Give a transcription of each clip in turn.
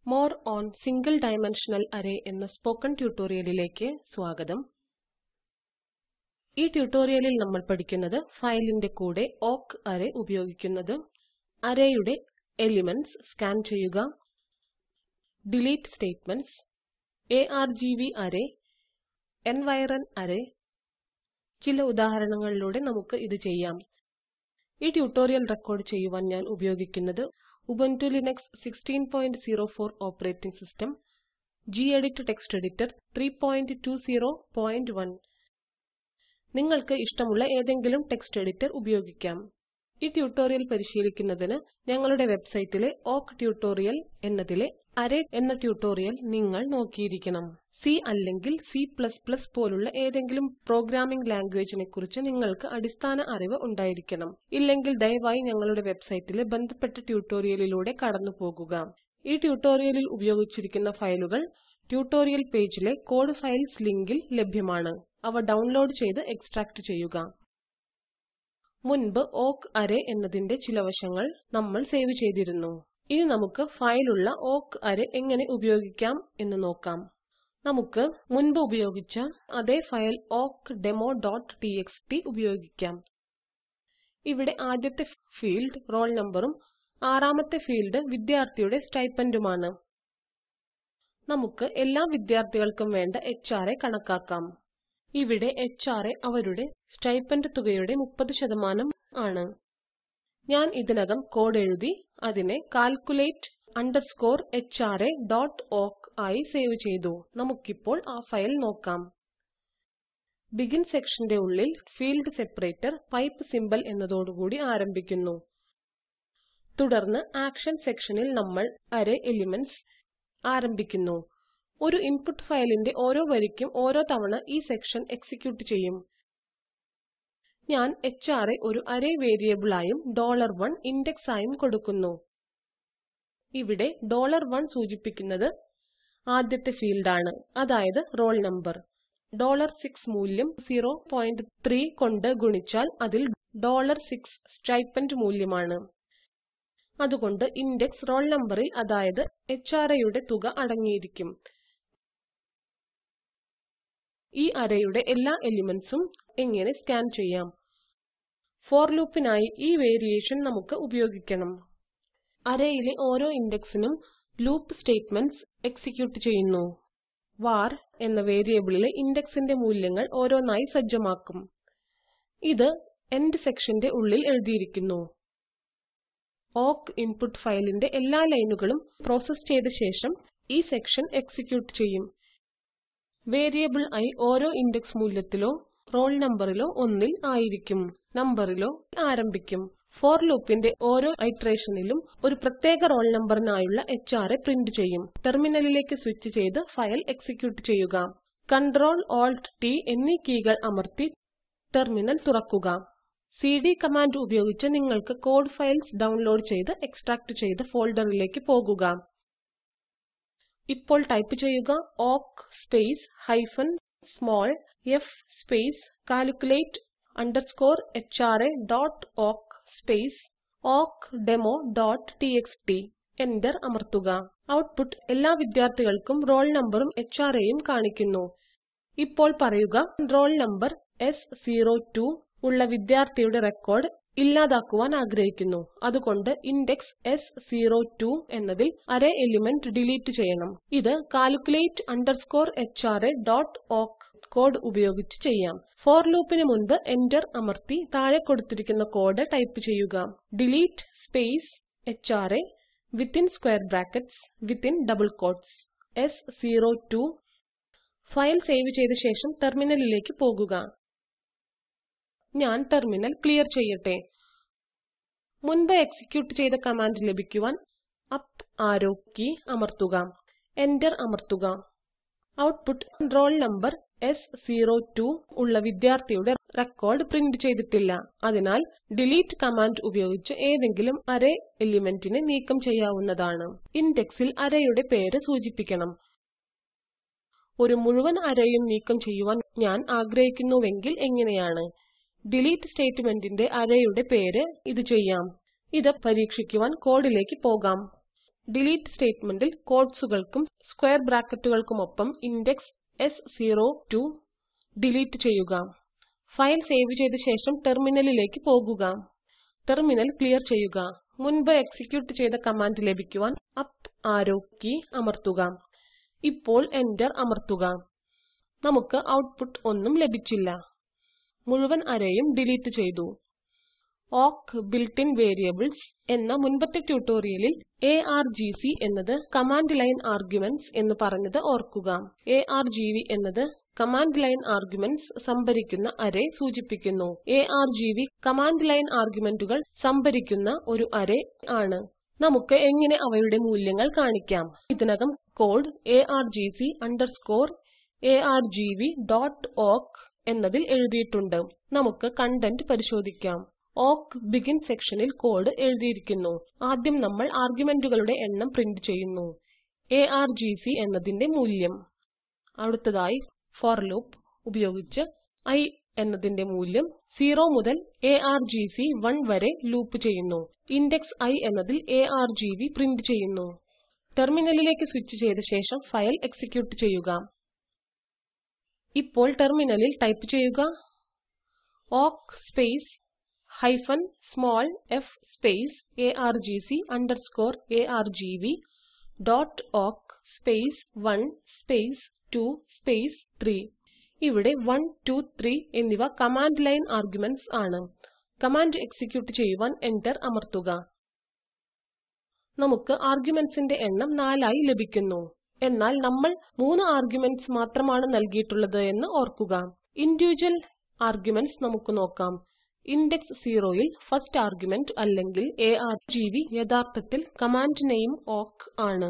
more on single dimensional array എന്ന spoken ട്യൂട്ടോറിയലിലേക്ക് സ്വാഗതം ഈ ട്യൂട്ടോറിയലിൽ നമ്മൾ പഠിക്കുന്നത് ഫയലിന്റെ കൂടെ ഓക്ക് അറേ ഉപയോഗിക്കുന്നത് അറേയുടെ എലിമെന്റ്സ് സ്കാൻ ചെയ്യുക delete statements ARGV array environ array ചില ഉദാഹരണങ്ങളിലൂടെ നമുക്ക് ഇത് ചെയ്യാം ഈ ട്യൂട്ടോറിയൽ റെക്കോർഡ് ചെയ്യുവാൻ ഞാൻ ഉപയോഗിക്കുന്നത് Ubuntu Linux 1604 operating system gedit text editor 32401 നിങ്ങൾക്ക് ഇഷ്ടമുള്ള ഏതെങ്കിലും ടെക്സ്റ്റ് എഡിറ്റർ ഉപയോഗിക്കാം ഈ ട്യൂട്ടോറിയൽ പരിശീലിക്കുന്നതിന് ഞങ്ങളുടെ വെബ്സൈറ്റിലെ ഓക്ക് ട്യൂട്ടോറിയൽ എന്നതിലെ അറേ എന്ന ട്യൂട്ടോറിയൽ നിങ്ങൾ നോക്കിയിരിക്കണം C അല്ലെങ്കിൽ C പോലുള്ള ഏതെങ്കിലും പ്രോഗ്രാമിംഗ് ലാംഗ്വേജിനെക്കുറിച്ച് നിങ്ങൾക്ക് അടിസ്ഥാന അറിവ് ഉണ്ടായിരിക്കണം ഇല്ലെങ്കിൽ ദയവായി ഞങ്ങളുടെ വെബ്സൈറ്റിലെ ബന്ധപ്പെട്ട ട്യൂട്ടോറിയലിലൂടെ കടന്നുപോകുക ഈ ട്യൂട്ടോറിയലിൽ ഉപയോഗിച്ചിരിക്കുന്ന ഫയലുകൾ ട്യൂട്ടോറിയൽ പേജിലെ കോഡ് ഫയൽസ് ലിങ്കിൽ ലഭ്യമാണ് അവ ഡൗൺലോഡ് ചെയ്ത് എക്സ്ട്രാക്റ്റ് ചെയ്യുക മുൻപ് ഓക്ക് അറേ എന്നതിന്റെ ചില വശങ്ങൾ നമ്മൾ സേവ് ചെയ്തിരുന്നു ഇനി നമുക്ക് ഫയലുള്ള ഓക്ക് അറേ എങ്ങനെ ഉപയോഗിക്കാം എന്ന് നോക്കാം നമുക്ക് മുൻപ് ഉപയോഗിച്ച അതേ ഫയൽ awkdemo.txt ഉപയോഗിക്കാം ഇവിടെ ആദ്യത്തെ ഫീൽഡ് റോൾ നമ്പറും ആറാമത്തെ ഫീൽഡ് വിദ്യാർത്ഥിയുടെ stipendഉമാണ് നമുക്ക് എല്ലാ വിദ്യാർത്ഥികൾക്കും വേണ്ട HRയെ കണക്കാക്കാം ഇവിടെ HRA അവരുടെ സ്റ്റൈപ്പൻഡ് തുകയുടെ 30 ആണ് ഞാൻ ഇതിനകം കോഡ് എഴുതി അതിനെ കാൽക്കുലേറ്റ് അണ്ടർസ്കോർ hra.awk ആയി സേവ് ചെയ്തു നമുക്കിപ്പോൾ ആ ഫയൽ നോക്കാം ബിഗിൻ സെക്ഷന്റെ ഉള്ളിൽ ഫീൽഡ് സെപ്പറേറ്റർ പൈപ്പ് സിംബൽ എന്നതോടുകൂടി ആരംഭിക്കുന്നു തുടർന്ന് ആക്ഷൻ സെക്ഷനിൽ നമ്മൾ അറേ എലിമെന്റ്സ് ആരംഭിക്കുന്നു ഒരു ഇൻപുട്ട് ഫയലിന്റെ ഓരോ വരിക്കും ഓരോ തവണ ഈ സെക്ഷൻ എക്സിക്യൂട്ട് ചെയ്യും ഞാൻ hra ഒരു അറേ വേരിയബിൾ ആയും $1 ഇൻഡെക്സ് ആയും കൊടുക്കുന്നു ഇവിടെ $1 സൂചിപ്പിക്കുന്നത് ആദ്യത്തെ ഫീൽഡാണ് അതായത് റോൾ നമ്പർ $6 മൂല്യം 03 കൊണ്ട് ഗുണിച്ചാൽ അതിൽ $6 സ്റ്റൈപ്പൻഡ് മൂല്യമാണ് അതുകൊണ്ട് ഇൻഡെക്സ് റോൾ നമ്പറിൽ അതായത് HRAയുടെ തുക അടങ്ങിയിരിക്കും ഈ അറേയുടെ എല്ലാ എലിമെന്റ്സും എങ്ങനെ സ്കാൻ ചെയ്യാം ഫോർ ലൂപ്പിനായി ഈ വേരിയേഷൻ നമുക്ക് ഉപയോഗിക്കണം അറേയിലെ ഓരോ ഇൻഡെക്സിനും ലൂപ്പ് സ്റ്റേറ്റ്മെന്റ്സ് എക്സിക്യൂട്ട് ചെയ്യുന്നു var എന്ന വേരിയബിളിലെ ഇൻഡെക്സിന്റെ മൂല്യങ്ങൾ ഓരോന്നായി സജ്ജമാക്കും ഇത് എൻഡ് സെക്ഷന്റെ ഉള്ളിൽ എഴുതിയിരിക്കുന്നു ഓക്ക് ഇൻപുട്ട് ഫയലിന്റെ എല്ലാ ലൈനുകളും പ്രോസസ് ചെയ്ത ശേഷം ഈ സെക്ഷൻ എക്സിക്യൂട്ട് ചെയ്യും വേരിയബിൾ i ഓരോ ഇൻഡെക്സ് മൂല്യത്തിലോ റോൾ നമ്പറിലോ ഒന്നിൽ ആയിരിക്കും നമ്പറിലോ ആരംഭിക്കും ഫോർ ലൂപ്പിന്റെ ഓരോ ഇറ്ററേഷനിലും ഒരു പ്രത്യേക റോൾ നമ്പറിനായുള്ള HRയെ പ്രിന്റ് ചെയ്യും ടെർമിനലിലേക്ക് സ്വിച്ച് ചെയ്ത് ഫയൽ എക്സിക്യൂട്ട് ചെയ്യുക Ctrl Alt T എന്നീ കീകൾ അമർത്തി ടെർമിനൽ തുറക്കുക സിഡി കമാൻഡ് ഉപയോഗിച്ച് നിങ്ങൾക്ക് കോഡ് ഫയൽസ് ഡൗൺലോഡ് ചെയ്ത് എക്സ്ട്രാക്റ്റ് ചെയ്ത ഫോൾഡറിലേക്ക് പോകുക ഇപ്പോൾ ടൈപ്പ് ചെയ്യുക awk space hyphen small f space calculate underscore hra.awk space awkdemo.txt enter അമർത്തുക ഔട്ട്പുട്ട് എല്ലാ വിദ്യാർത്ഥികൾക്കും റോൾ നമ്പറും HRAയും കാണിക്കുന്നു ഇപ്പോൾ പറയുക റോൾ നമ്പർ S02 ഉള്ള വിദ്യാർത്ഥിയുടെ റെക്കോർഡ് ഇല്ലാതാക്കുവാൻ ആഗ്രഹിക്കുന്നു അതുകൊണ്ട് ഇൻഡെക്സ് S02 എന്നതിൽ അറേ എലിമെന്റ് ഡിലീറ്റ് ചെയ്യണം ഇത് കാൽക്കുലേറ്റ് അണ്ടർസ്കോർ hra.awk കോഡ് ഉപയോഗിച്ച് ചെയ്യാം ഫോർ ലൂപ്പിന് മുൻപ് എന്റർ അമർത്തി താഴെ കൊടുത്തിരിക്കുന്ന കോഡ് ടൈപ്പ് ചെയ്യുക delete space hra within square brackets within double quotes s02 file save ചെയ്ത ശേഷം ടെർമിനലിലേക്ക് പോകുക ഞാൻ ടെർമിനൽ ക്ലിയർ ചെയ്യട്ടെ മുൻപ് എക്സിക്യൂട്ട് ചെയ്ത കമാൻഡ് ലഭിക്കുവാൻ അപ്പ് ആരോ കീ അമർത്തുക എന്റർ അമർത്തുക ഔട്ട്പുട്ട് റോൾ നമ്പർ S02 ഉള്ള വിദ്യാർത്ഥിയുടെ റെക്കോർഡ് പ്രിന്റ് ചെയ്തിട്ടില്ല അതിനാൽ ഡിലീറ്റ് കമാൻഡ് ഉപയോഗിച്ച് ഏതെങ്കിലും അറേ എലിമെന്റിനെ നീക്കം ചെയ്യാവുന്നതാണ് ഇൻഡെക്സിൽ അറേയുടെ പേര് സൂചിപ്പിക്കണം ഒരു മുഴുവൻ അറേയും നീക്കം ചെയ്യുവാൻ ഞാൻ ആഗ്രഹിക്കുന്നുവെങ്കിൽ എങ്ങനെയാണ് ഡിലീറ്റ് സ്റ്റേറ്റ്മെന്റിന്റെ അറേയുടെ പേര് ഇത് ചെയ്യാം ഇത് പരീക്ഷിക്കുവാൻ കോഡിലേക്ക് പോകാം ഡിലീറ്റ് സ്റ്റേറ്റ്മെന്റിൽ ക്വോട്ട്സുകൾക്കും സ്ക്വയർ ബ്രാക്കറ്റുകൾക്കുമൊപ്പം ഇൻഡെക്സ് s02 ഡിലീറ്റ് ചെയ്യുക ഫയൽ സേവ് ചെയ്ത ശേഷം ടെർമിനലിലേക്ക് പോകുക ടെർമിനൽ ക്ലിയർ ചെയ്യുക മുൻപ് എക്സിക്യൂട്ട് ചെയ്ത കമാൻഡ് ലഭിക്കുവാൻ അപ്പ് ആരോ കീ അമർത്തുക ഇപ്പോൾ എന്റർ അമർത്തുക നമുക്ക് ഔട്ട്പുട്ട് ഒന്നും ലഭിച്ചില്ല മുഴുവൻ അറേയും ഡിലീറ്റ് ചെയ്തു ഓക്ക് built-in വേരിയബിൾസ് എന്ന മുൻപത്തെ ട്യൂട്ടോറിയലിൽ ആർജിസി എന്നത് കമാൻഡ് ലൈൻ ആർഗുമെന്റ്സ് എന്ന് പറഞ്ഞത് ഓർക്കുക ആർജിവി എന്നത് കമാൻഡ് ലൈൻ ആർഗുമെന്റ്സ് സംഭരിക്കുന്ന അറേ സൂചിപ്പിക്കുന്നു ആർജിവി കമാൻഡ് ലൈൻ ആർഗുമെന്റുകൾ സംഭരിക്കുന്ന ഒരു അറേ ആണ് നമുക്ക് എങ്ങനെ അവയുടെ മൂല്യങ്ങൾ കാണിക്കാം ഇതിനകം കോഡ് ആർജിസി അണ്ടർസ്കോർ argv.awk എന്നതിൽ എഴുതിയിട്ടുണ്ട് നമുക്ക് കണ്ടന്റ് പരിശോധിക്കാം ഓക്ക് ബിഗിൻ സെക്ഷനിൽ കോഡ് എഴുതിയിരിക്കുന്നു ആദ്യം നമ്മൾ ആർഗുമെന്റുകളുടെ എണ്ണം പ്രിന്റ് ചെയ്യുന്നു ആർജിസി എന്നതിന്റെ മൂല്യം അടുത്തതായി ഫോർ ലൂപ്പ് ഉപയോഗിച്ച് i എന്നതിന്റെ മൂല്യം 0 മുതൽ ആർജിസി 1 വരെ ലൂപ്പ് ചെയ്യുന്നു ഇൻഡെക്സ് i എന്നതിൽ ആർജിവി പ്രിന്റ് ചെയ്യുന്നു ടെർമിനലിലേക്ക് സ്വിച്ച് ചെയ്ത ശേഷം ഫയൽ എക്സിക്യൂട്ട് ചെയ്യുക ഇപ്പോൾ ടെർമിനലിൽ ടൈപ്പ് ചെയ്യുക awk space hyphen small f space ARGC underscore ARGV dot awk space 1 space 2 space 3 ഇവിടെ 1 2 3 എന്നിവ കമാൻഡ് ലൈൻ ആർഗുമെന്റ്സ് ആണ് കമാൻഡ് എക്സിക്യൂട്ട് ചെയ്യുവാൻ എന്റർ അമർത്തുക നമുക്ക് ആർഗുമെന്റ്സിന്റെ എണ്ണം 4 ആയി ലഭിക്കുന്നു എന്നാൽ നമ്മൾ 3 ആർഗുമെന്റ്സ് മാത്രമാണ് നൽകിയിട്ടുള്ളത് എന്ന് ഓർക്കുക ഇൻഡിവിജ്വൽ ആർഗുമെന്റ്സ് നമുക്ക് നോക്കാം ഇൻഡെക്സ് 0 ൽ ഫസ്റ്റ് ആർഗുമെന്റ് അല്ലെങ്കിൽ ആർജിവി യഥാർത്ഥത്തിൽ കമാൻഡ് നെയിം ഓക്ക് ആണ്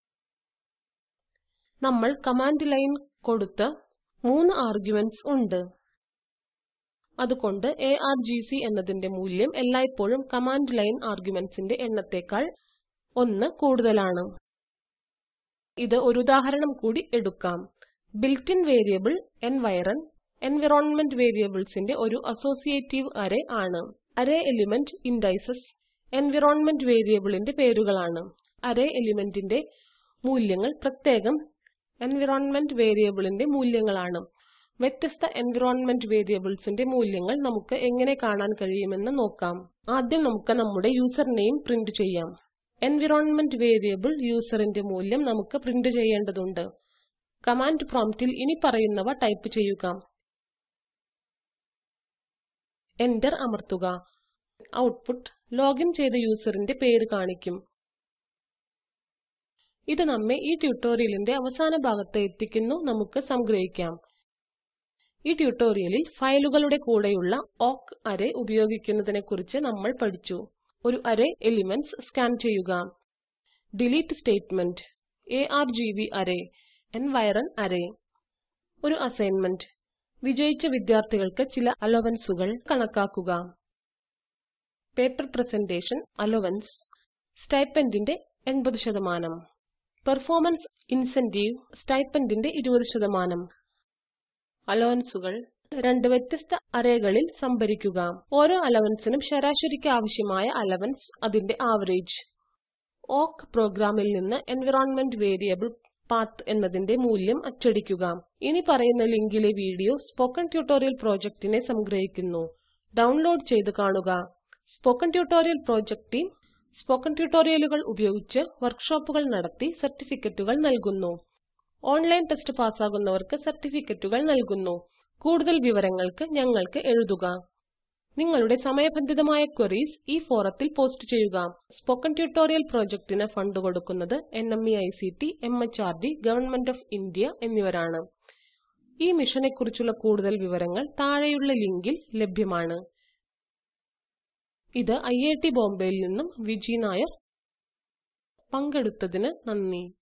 നമ്മൾ കമാൻഡ് ലൈൻ കൊടുത്ത 3 ആർഗുമെന്റ്സ് ഉണ്ട് അതുകൊണ്ട് ആർജിസി എന്നതിന്റെ മൂല്യം എല്ലായ്പ്പോഴും കമാൻഡ് ലൈൻ ആർഗുമെന്റ്സിന്റെ എണ്ണത്തേക്കാൾ 1 കൂടുതലാണ് ഇത് ഒരു ഉദാഹരണം കൂടി എടുക്കാം built in variable environ environment വേരിയബിൾസിന്റെ ഒരു അസോസിയേറ്റീവ് അറേ ആണ് അറേ എലിമെന്റ് ഇൻഡൈസസ് എൻവൈറൻമെന്റ് വേരിയബിളിന്റെ പേരുകളാണ് അറേ എലിമെന്റിന്റെ മൂല്യങ്ങൾ പ്രത്യേകം എൻവൈറൻമെന്റ് വേരിയബിളിന്റെ മൂല്യങ്ങളാണ് വ്യത്യസ്ത എൻവൈറൻമെന്റ് വേരിയബിൾസിന്റെ മൂല്യങ്ങൾ നമുക്ക് എങ്ങനെ കാണാൻ കഴിയുമെന്ന് നോക്കാം ആദ്യം നമുക്ക് നമ്മുടെ യൂസർ നെയിം പ്രിന്റ് ചെയ്യാം എൻവൈറൻമെന്റ് വേരിയബിൾ യൂസറിന്റെ മൂല്യം നമുക്ക് പ്രിന്റ് ചെയ്യേണ്ടതുണ്ട് കമാൻഡ് പ്രോംപ്റ്റിൽ ഇനിപ്പറയുന്നവ ടൈപ്പ് ചെയ്യുക എന്റർ അമർത്തുക ഔട്ട്പുട്ട് ലോഗിൻ ചെയ്ത യൂസറിന്റെ പേര് കാണിക്കും ഇത് നമ്മെ ഈ ട്യൂട്ടോറിയലിന്റെ അവസാന ഭാഗത്ത് എത്തിക്കുന്നു നമുക്ക് സംഗ്രഹിക്കാം ഈ ട്യൂട്ടോറിയലിൽ ഫയലുകളുടെ കൂടെയുള്ള ഓക്ക് അറേ ഉപയോഗിക്കുന്നതിനെക്കുറിച്ച് നമ്മൾ പഠിച്ചു ഒരു അറേ എലിമെന്റ്സ് സ്കാൻ ചെയ്യുക delete statement ARGV array environ array ഒരു അസൈൻമെന്റ് വിജയിച്ച വിദ്യാർത്ഥികൾക്ക് ചില അലവൻസുകൾ കണക്കാക്കുക പേപ്പർ പ്രസന്റേഷൻ അലവൻസ് സ്റ്റൈപ്പൻഡിന്റെ 80 ശതമാനം പെർഫോമൻസ് ഇൻസെന്റീവ് സ്റ്റൈപ്പൻഡിന്റെ 20 ശതമാനം അലവൻസുകൾ രണ്ട് വ്യത്യസ്ത അറേകളിൽ സംഭരിക്കുക ഓരോ അലവൻസിനും ശരാശരിക്ക് ആവശ്യമായ അലവൻസ് അതിന്റെ ആവറേജ് ഓക്ക് പ്രോഗ്രാമിൽ നിന്ന് എൻവൈറൻമെന്റ് വേരിയബിൾ പത്ത് എന്നതിന്റെ മൂല്യം അച്ചടിക്കുക ഇനി പറയുന്ന ലിങ്കിലെ വീഡിയോ സ്പോക്കൻ ട്യൂട്ടോറിയൽ പ്രൊജക്റ്റിനെ സംഗ്രഹിക്കുന്നു ഡൗൺലോഡ് ചെയ്ത് കാണുക spoken tutorial project team spoken ട്യൂട്ടോറിയലുകൾ ഉപയോഗിച്ച് വർക്ക്ഷോപ്പുകൾ നടത്തി സർട്ടിഫിക്കറ്റുകൾ നൽകുന്നു ഓൺലൈൻ ടെസ്റ്റ് പാസ്സാകുന്നവർക്ക് സർട്ടിഫിക്കറ്റുകൾ നൽകുന്നു കൂടുതൽ വിവരങ്ങൾക്ക് ഞങ്ങൾക്ക് എഴുതുക നിങ്ങളുടെ സമയബന്ധിതമായ ക്വറീസ് ഈ ഫോറത്തിൽ പോസ്റ്റ് ചെയ്യുക സ്പോക്കൻ ട്യൂട്ടോറിയൽ പ്രൊജക്റ്റിന് ഫണ്ട് കൊടുക്കുന്നത് NMEICT MHRD government of India എന്നിവരാണ് ഈ മിഷനെക്കുറിച്ചുള്ള കൂടുതൽ വിവരങ്ങൾ താഴെയുള്ള ലിങ്കിൽ ലഭ്യമാണ് ഇത് ഐഐടി ബോംബെയിൽ നിന്നും വിജി നായർ പങ്കെടുത്തതിന് നന്ദി